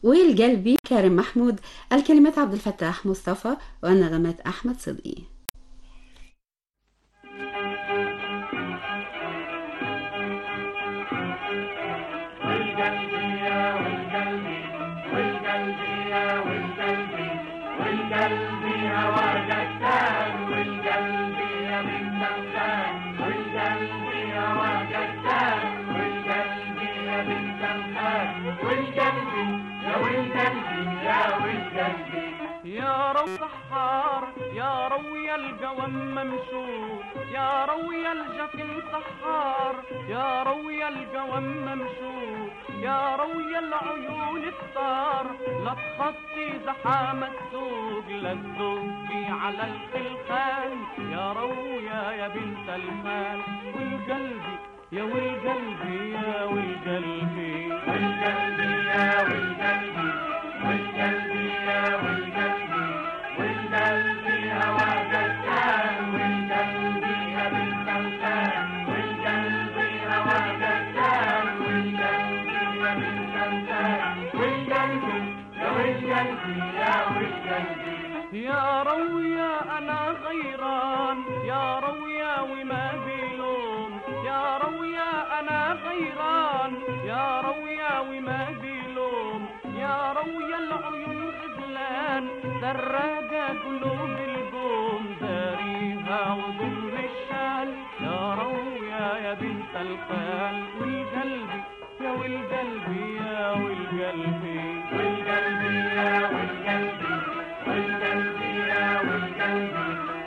والقلبي كارم محمود الكلمات عبد الفتاح مصطفى والنغمات أحمد صدقي والقلبي يا والقلبي والقلبي يا والقلبي والقلبي هواك الثاني والقلبي يا بنت الخال والقلبي هواك الثاني والقلبي يا بنت الخال والقلبي يا والقلبي يا والقلبي يا رو سحار يا روي القوم ممشور يا روي الجفن سحار يا روي القوم ممشور يا روي العيون الثار لا تخطي زحام السوق لا تذوقي على الخلخال يا رويا يا بنت الخال والقلبي يا والقلبي يا والقلبي والقلبي يا والقلبي والقلبي يا والقلبي والقلبي هواك الثاني والقلبي يا بنت الخال والقلبي هواك الثاني والقلبي يا بنت الخال والقلبي يا والقلبي يا والقلبي يا رويا انا غيران يا رويا وما بيلوم يا رويا انا غيران يا رويا وما بيلوم يا رويا العيون غزلان دراجة قلوب القوم داريها وضم الشال يا رويا يا بنت الخال والقلبي يا والقلبي يا والقلبي والقلبي يا والقلبي والقلبي يا والقلبي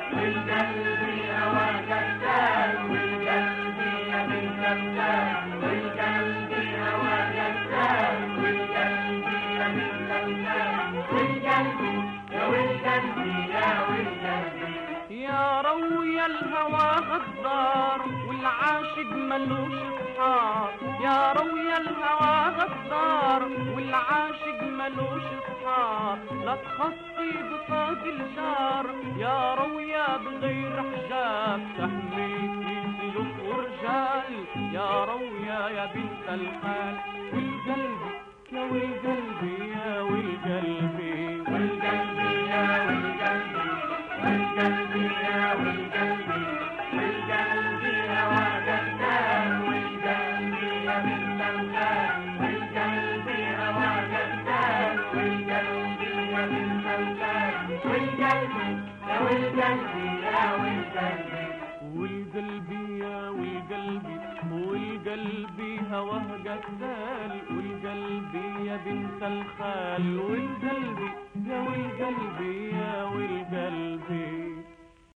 والقلبي هواك الثاني والقلبي يا بنت الخال والقلبي هواك الثاني والقلبي يا بنت الخال والقلبي يا والقلبي يا والقلبي يا روي الهوى غدار والعاشق ملوش اصحاب يا روي الهوى غدار والعاشق ملوش اصحاب لا تخطي بطاق الجار يا رويا بغير حجاب تحميكي سيوف ورجال يا رويا يا بنت الخال والقلبي يا والقلبي يا والقلبي والقلبي يا والقلبي والقلبي يا والقلبي والقلبي هواك الثاني والقلبي يا بنت الخال والقلبي هواك الثاني والقلبي يا بنت الخال والقلبي يا والقلبي يا والقلبي والقلبي يا والقلبي والقلبي هواه قتال والقلبي يا بنت الخال والقلبي